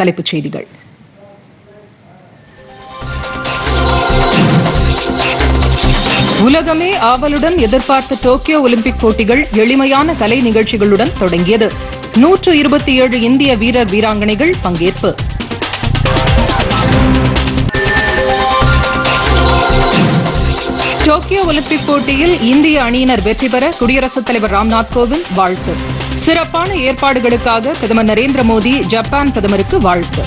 தலைப்புச் செய்திகள் உலகமே ஆவலுடன் எதிர்பார்த்த டோக்கியோ ஒலிம்பிக் போட்டிகள் எளிமையான கலை நிகழ்ச்சிகளுடன் தொடங்கியது நூற்று இருபத்தி ஏழு இந்திய வீரர் வீராங்கனைகள் பங்கேற்பு டோக்கியோ ஒலிம்பிக் போட்டியில் இந்திய அணியினர் வெற்றி பெற குடியரசுத் தலைவர் ராம்நாத் கோவிந்த் வாழ்த்து சிறப்பான ஏற்பாடுகளுக்காக பிரதமர் நரேந்திர மோடி ஜப்பான் பிரதமருக்கு வாழ்த்து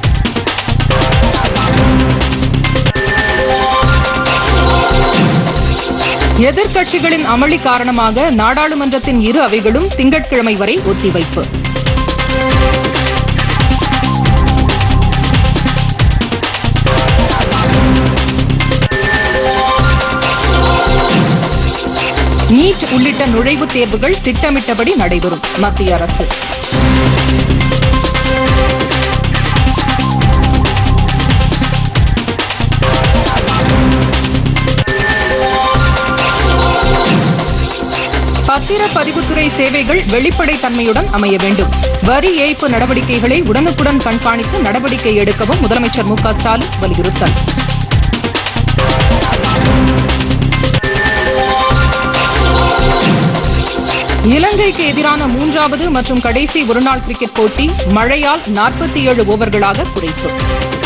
எதிர்க்கட்சிகளின் அமளி காரணமாக நாடாளுமன்றத்தின் இரு அவைகளும் திங்கட்கிழமை வரை ஒத்திவைப்பு நீட் உள்ளிட்ட நுழைவுத் தேர்வுகள் திட்டமிட்டபடி நடைபெறும் மத்திய அரசு பத்திரப்பதிவுத்துறை சேவைகள் வெளிப்படைத்தன்மையுடன் அமைய வேண்டும் வரி ஏய்ப்பு நடவடிக்கைகளை உடனுக்குடன் கண்காணித்து நடவடிக்கை எடுக்கவும் முதலமைச்சர் மு க ஸ்டாலின் வலியுறுத்தல் இலங்கைக்கு எதிரான மூன்றாவது மற்றும் கடைசி ஒருநாள் கிரிக்கெட் போட்டி மழையால் நாற்பத்தி ஏழு ஓவர்களாக குறைப்பு